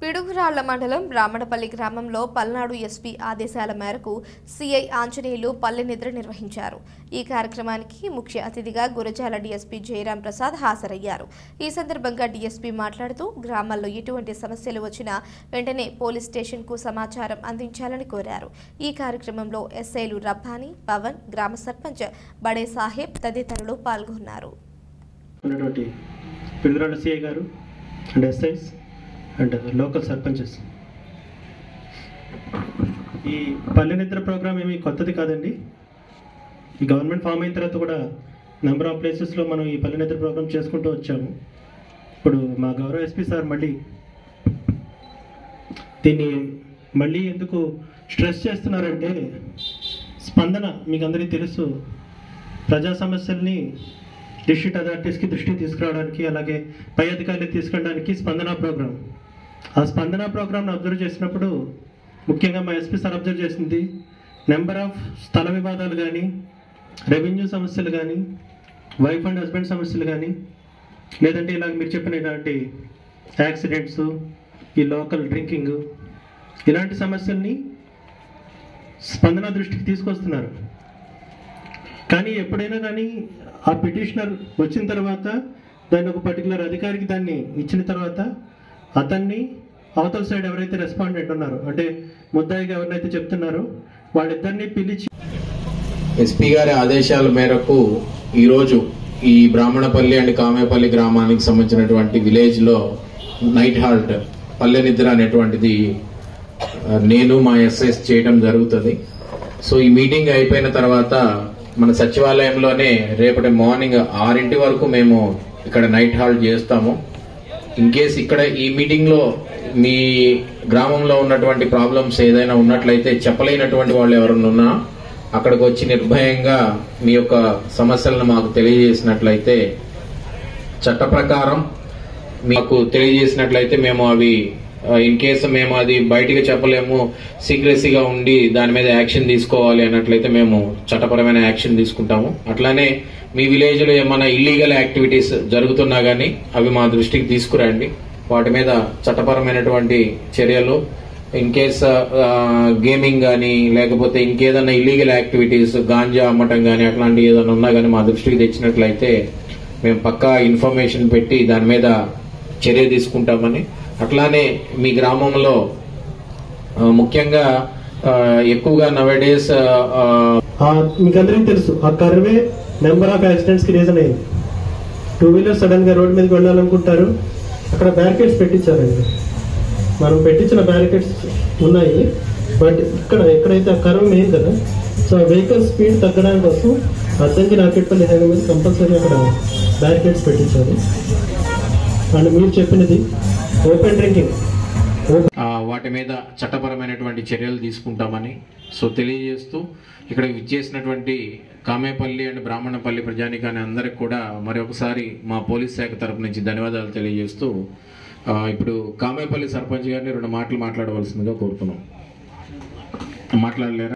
పిడుగురాళ్ల మండలం బ్రాహ్మణపల్లి గ్రామంలో పల్నాడు ఎస్పీ ఆదేశాల మేరకు సిఐ ఆంజనేయులు పల్లె నిద్ర నిర్వహించారు ఈ కార్యక్రమానికి ముఖ్య అతిథిగా గురజాల డీఎస్పీ జయరాం ప్రసాద్ హాజరయ్యారు ఈ సందర్భంగా డీఎస్పీ మాట్లాడుతూ గ్రామాల్లో ఎటువంటి సమస్యలు వచ్చినా వెంటనే పోలీస్ స్టేషన్కు సమాచారం అందించాలని కోరారు ఈ కార్యక్రమంలో ఎస్ఐలు రబ్బానీ పవన్ గ్రామ సర్పంచ్ బడే సాహెబ్ తదితరులు పాల్గొన్నారు ఉన్నటువంటి పిడుగురాళ్ళ సిఐ గారు and SIs and local sarpanches ఈ పల్లె నిద్ర ప్రోగ్రామ్ ఏమి కొత్తది కాదండి ఈ గవర్నమెంట్ ఫామ్ అయిన తర్వాత కూడా నెంబర్ ఆఫ్ ప్లేసెస్లో మనం ఈ పల్లె నిద్ర ప్రోగ్రామ్ చేసుకుంటూ వచ్చాము ఇప్పుడు మా గౌరవ ఎస్పీ సార్ మళ్ళీ దీన్ని మళ్ళీ ఎందుకు స్ట్రెస్ చేస్తున్నారంటే స్పందన మీకు అందరికీ తెలుసు ప్రజా సమస్యల్ని డిస్ట్రిక్ట్ అథారిటీస్కి దృష్టికి తీసుకురావడానికి అలాగే పై అధికారులకు తీసుకెళ్ళడానికి స్పందన ప్రోగ్రామ్ ఆ స్పందన ప్రోగ్రామ్ను అబ్జర్వ్ చేసినప్పుడు ముఖ్యంగా మా ఎస్పీ సార్ అబ్జర్వ్ చేసింది నెంబర్ ఆఫ్ స్థల వివాదాలు కానీ రెవెన్యూ సమస్యలు కానీ వైఫ్ అండ్ హస్బెండ్ సమస్యలు కానీ లేదంటే ఇలాగ మీరు చెప్పిన ఇలాంటి యాక్సిడెంట్స్ ఈ లోకల్ డ్రింకింగ్ ఇలాంటి సమస్యల్ని స్పందన దృష్టికి తీసుకొస్తున్నారు కానీ ఎప్పుడైనా కానీ ఆ పిటిషనర్ వచ్చిన తర్వాత దాన్ని ఒక పర్టికులర్ అధికారికి దాన్ని ఇచ్చిన తర్వాత అతన్ని అవతల సైడ్ ఎవరైతే రెస్పాండెంట్ ఉన్నారో అంటే ముద్దాయిగా ఎవరినైతే చెప్తున్నారో వాళ్ళిద్దరిని పిలిచి ఎస్పీ గారి ఆదేశాల మేరకు ఈరోజు ఈ బ్రాహ్మణపల్లి అండ్ కామేపల్లి గ్రామానికి సంబంధించినటువంటి విలేజ్ లో నైట్ హాల్ట్ పల్లె నిద్ర అనేటువంటిది ఆ, నేను మా ఎస్ఎస్ చేయడం జరుగుతుంది సో ఈ మీటింగ్ అయిపోయిన తర్వాత మన సచివాలయంలోనే రేపటి మార్నింగ్ ఆరింటి వరకు మేము ఇక్కడ నైట్ హాల్ట్ చేస్తాము ఇన్ కేస్ ఇక్కడ ఈ మీటింగ్ లో మీ గ్రామంలో ఉన్నటువంటి ప్రాబ్లమ్స్ ఏదైనా ఉన్నట్లయితే చెప్పలేనటువంటి వాళ్ళు ఎవరైనా ఉన్నా అక్కడికి వచ్చి నిర్భయంగా మీ యొక్క సమస్యలను మాకు తెలియజేసినట్లయితే చట్ట ప్రకారం మీకు తెలియజేసినట్లయితే మేము అవి ఇన్ కేసు మేము అది బయటికి చెప్పలేము సీక్రెసీగా ఉండి దాని మీద యాక్షన్ తీసుకోవాలి అన్నట్లయితే మేము చట్టపరమైన యాక్షన్ తీసుకుంటాము అట్లానే మీ విలేజ్ లో ఏమైనా ఇల్లీగల్ యాక్టివిటీస్ జరుగుతున్నా గానీ అవి మా దృష్టికి తీసుకురండి వాటి మీద చట్టపరమైనటువంటి చర్యలు ఇన్ కేస్ గేమింగ్ కానీ లేకపోతే ఇంకేదన్నా ఇల్లీగల్ యాక్టివిటీస్ గాంజా అమ్మటం కానీ అట్లాంటి ఏదైనా ఉన్నా కానీ మా దృష్టికి తెచ్చినట్లయితే మేము పక్కా ఇన్ఫర్మేషన్ పెట్టి దాని మీద చర్య తీసుకుంటామని అట్లానే మీ గ్రామంలో ఆ, ముఖ్యంగా ఆ, ఎక్కువగా నవడేస్ ఆ మీకు అందరికీ తెలుసు ఆ కర్వే నెంబర్ ఆఫ్ యాక్సిడెంట్స్ కి రీజన్ అయింది టూ వీలర్ సడన్ గా రోడ్ మీదకి వెళ్ళాలనుకుంటారు అక్కడ బ్యారికేడ్స్ పెట్టించారండి మనం పెట్టించిన బ్యారికేడ్స్ ఉన్నాయి బట్ ఇక్కడ ఎక్కడైతే ఆ కర్వ్ మెయిన్ కదా సో ఆ వెహికల్ స్పీడ్ తగ్గడానికి కోసం అద్దంకి నాకెట్పల్లి హైవే మీద కంపల్సరీ అక్కడ బ్యారికేడ్స్ పెట్టించారు అండ్ మీరు చెప్పినది ఓపెన్ డ్రింకింగ్ ఆ, వాటి మీద చట్టపరమైనటువంటి చర్యలు తీసుకుంటామని సో తెలియజేస్తూ ఇక్కడ ఇచ్చేసినటువంటి కామేపల్లి అండ్ బ్రాహ్మణపల్లి ప్రజానికాన్ని అందరికి కూడా మరొకసారి మా పోలీస్ శాఖ తరపు నుంచి ధన్యవాదాలు తెలియజేస్తూ ఆ, ఇప్పుడు కామేపల్లి సర్పంచ్ గారిని రెండు మాటలు మాట్లాడవలసిందిగా కోరుతున్నాం మాట్లాడలేరా